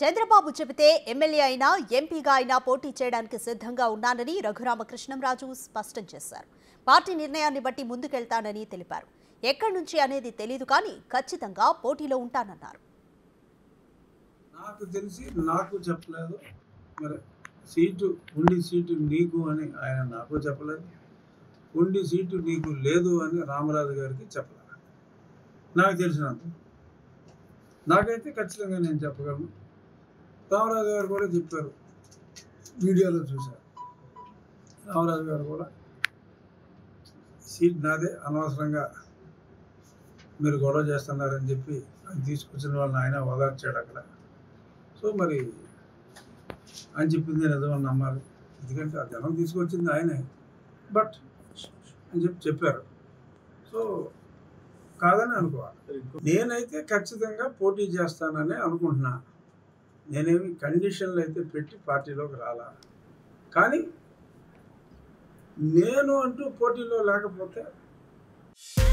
చంద్రబాబు చెబితే ఎమ్మెల్యే అయినా ఎంపీగా అయినా పోటీ చేయడానికి సిద్ధంగా ఉన్నానని రఘురామకృష్ణంరాజు స్పష్టం చేశారు పార్టీ నిర్ణయాన్ని బట్టి ముందుకెళ్తానని తెలిపారు ఎక్కడి నుంచి అనేది తెలీదు కానీ ఖచ్చితంగా పోటీలో ఉంటానన్నారు నాకు తెలిసి నాకు చెప్పలేదు మరి సీటు ఉండి సీటు నీకు అని ఆయన నాకు చెప్పలేదు ఉండి సీటు నీకు లేదు అని రామరాజు గారికి చెప్పలేదు నాకు తెలిసినంత నాకైతే ఖచ్చితంగా నేను చెప్పగలను రామరాజు గారు కూడా చెప్పారు వీడియోలో చూశారు రామరాజు గారు కూడా సీట్ నాదే అనవసరంగా మీరు గొడవ చేస్తున్నారని చెప్పి అది తీసుకొచ్చిన వాళ్ళని ఆయన ఓదార్చాడు అక్కడ సో మరి ఆయన చెప్పింది నిజమని నమ్మాలి ఎందుకంటే ఆ జనం తీసుకొచ్చింది ఆయనే బట్ అని చెప్పి చెప్పారు సో కాదని అనుకోవాలి నేనైతే ఖచ్చితంగా పోటీ చేస్తానని అనుకుంటున్నా నేనేమి కండిషన్లు అయితే పెట్టి పార్టీలోకి రాలా కానీ నేను అంటూ పోటీలో లేకపోతే